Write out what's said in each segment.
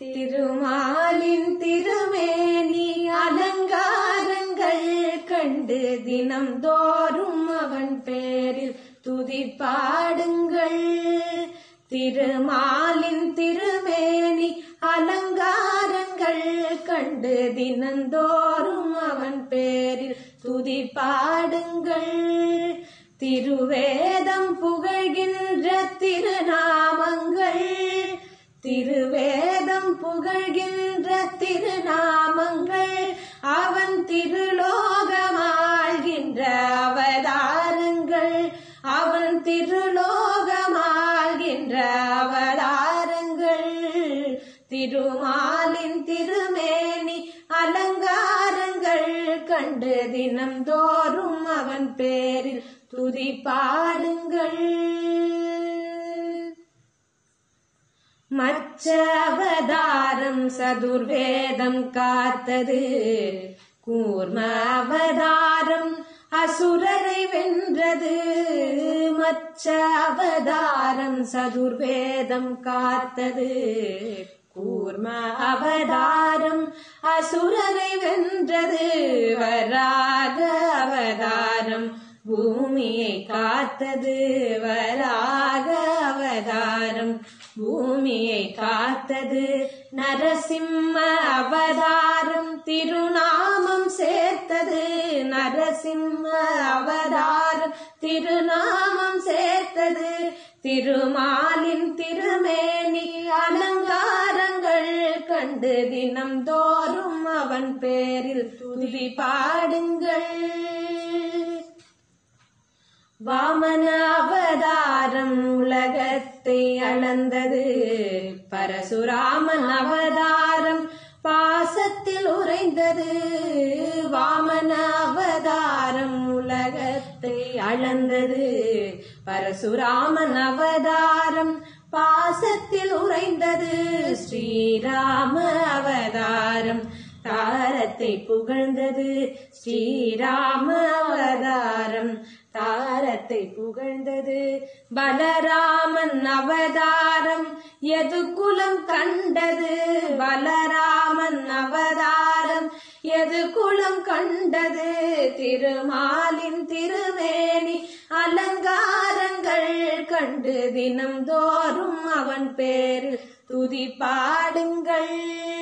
திருமாலின் திருமேனி அலங்காரங்கள் கண்டு தினம் தோறும் அவன் பேரில் துதி பாடுங்கள் திருமாலின் திருமேனி அலங்காரங்கள் கண்டு தினந்தோறும் அவன் பேரில் துதி பாடுங்கள் திருவேதம் புகழ்கின்ற திருநாமங்கள் திருவேதம் புகழ்கின்ற திருநாமங்கள் அவன் திருலோகமாழ்கின்ற அவதாரங்கள் அவன் திருலோகமாழ்கின்ற அவதாரங்கள் திருமாலின் திருமேனி அலங்காரங்கள் கண்டு தினம் தோறும் அவன் பேரில் துதி பாடுங்கள் மச்ச அவதாரம் சதுர்வேதம் காத்தது கூர்ம அவதாரம் அசுரரை வென்றது மச்ச அவதாரம் சதுர்வேதம் காத்தது கூர்ம அவதாரம் அசுரரை வென்றது வராக அவதாரம் பூமியை காத்தது வராக அவதாரம் பூமியை காத்தது நரசிம்ம அவதாரம் திருநாமம் சேர்த்தது நரசிம்ம அவதாரம் திருநாமம் சேர்த்தது திருமாலின் திருமேனி அலங்காரங்கள் கண்டு தினம் தோறும் அவன் பேரில் துதி பாடுங்கள் வாமன அவதாரம் உலகத்தை அளந்தது பரசுராமன் அவதாரம் பாசத்தில் உறைந்தது வாமன அவதாரம் உலகத்தை அளந்தது பரசுராமன் அவதாரம் பாசத்தில் உறைந்தது ஸ்ரீராம அவதாரம் தாரத்தை புகழ்ந்தது ஸ்ரீராம அவதாரம் தாரத்தை புகழ்ந்தது பலராமன் அவதாரம் எது குலம் கண்டது பலராமன் அவதாரம் எது குலம் கண்டது திருமாலின் திருமேனி அலங்காரங்கள் கண்டு தினம் தோறும் அவன் பேரில் துதி பாடுங்கள்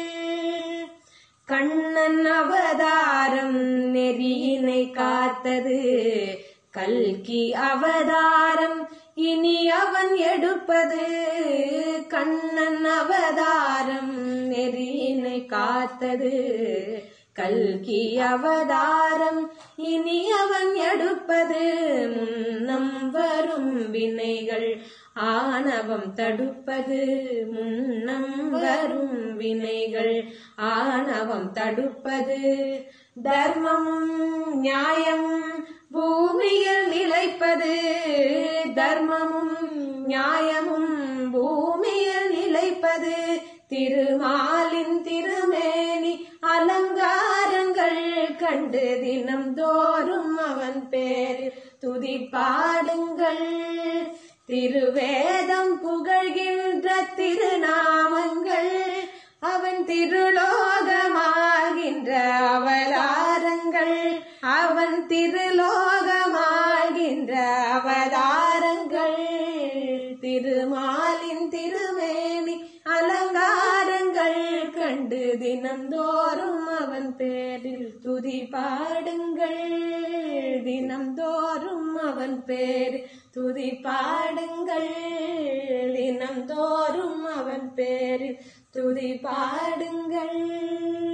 கண்ணன் அவதாரம் நெறியினை காத்தது கல்கி அவதாரம் இனி அவன் எடுப்பது கண்ணன் அவதாரம் நெறியினை காத்தது கல்கி அவதாரம் இனி அவன் எடுப்பது முன்னம் வரும் வினைகள் ஆணவம் தடுப்பது முன்னம் வரும் வினைகள் ஆணவம் தடுப்பது தர்மம் நியாயம் பூமியில் நிலைப்பது தர்மமும் நியாயமும் பூமியில் நிலைப்பது திருமாலின் திருமேனி அலங்காரங்கள் கண்டு தினம் தோறும் அவன் பேரில் துதி பாடுங்கள் திருவேதம் புகழ்கின்ற திருநாமங்கள் அவன் திருலோகமாகின்ற அவதாரங்கள் அவன் திருலோகமாகின்ற அவதாரங்கள் திருமாலின் திருமேனி அலங்காரங்கள் கண்டு தினந்தோறும் அவன் பேரில் துதி பாடுங்கள் தினந்தோறும் அவன் பேரில் துதி பாடுங்கள் தினந்தோறும் அவன் பேரில் துதி பாடுங்கள்